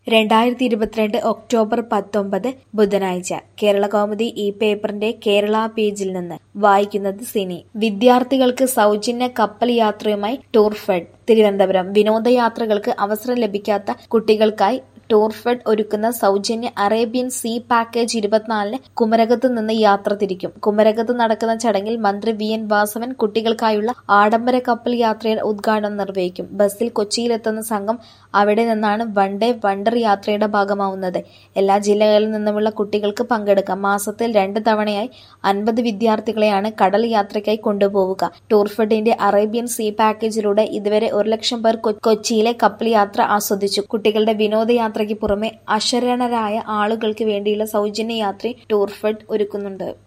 രണ്ടായിരത്തി ഇരുപത്തിരണ്ട് ഒക്ടോബർ പത്തൊമ്പത് ബുധനാഴ്ച കേരളകൗമുദി ഈ പേപ്പറിന്റെ കേരള പേജിൽ നിന്ന് വായിക്കുന്നത് സിനി വിദ്യാർത്ഥികൾക്ക് സൗജന്യ കപ്പൽ യാത്രയുമായി ടൂർഫെഡ് തിരുവനന്തപുരം വിനോദയാത്രകൾക്ക് അവസരം ലഭിക്കാത്ത കുട്ടികൾക്കായി ടൂർഫെഡ് ഒരുക്കുന്ന സൗജന്യ അറേബ്യൻ സീ പാക്കേജ് ഇരുപത്തിനാലിന് കുമരകത്ത് നിന്ന് യാത്ര തിരിക്കും കുമരകത്ത് നടക്കുന്ന ചടങ്ങിൽ മന്ത്രി വി എൻ വാസവൻ കുട്ടികൾക്കായുള്ള ആഡംബര കപ്പൽ യാത്രയുടെ ഉദ്ഘാടനം നിർവഹിക്കും ബസ്സിൽ കൊച്ചിയിലെത്തുന്ന സംഘം അവിടെ നിന്നാണ് വൺ ഡേ വണ്ടർ യാത്രയുടെ ഭാഗമാവുന്നത് എല്ലാ ജില്ലകളിൽ നിന്നുമുള്ള കുട്ടികൾക്ക് പങ്കെടുക്കാം മാസത്തിൽ രണ്ട് തവണയായി അൻപത് വിദ്യാർത്ഥികളെയാണ് കടൽ യാത്രയ്ക്കായി കൊണ്ടുപോവുക ടൂർഫെഡിന്റെ അറേബ്യൻ സീ പാക്കേജിലൂടെ ഇതുവരെ ഒരു ലക്ഷം പേർ കൊ- കൊച്ചിയിലെ കപ്പൽ യാത്ര ആസ്വദിച്ചു കുട്ടികളുടെ വിനോദയാത്രയ്ക്ക് പുറമെ അശരണരായ ആളുകൾക്ക് വേണ്ടിയുള്ള സൗജന്യ യാത്രയും ടൂർഫെഡ് ഒരുക്കുന്നുണ്ട്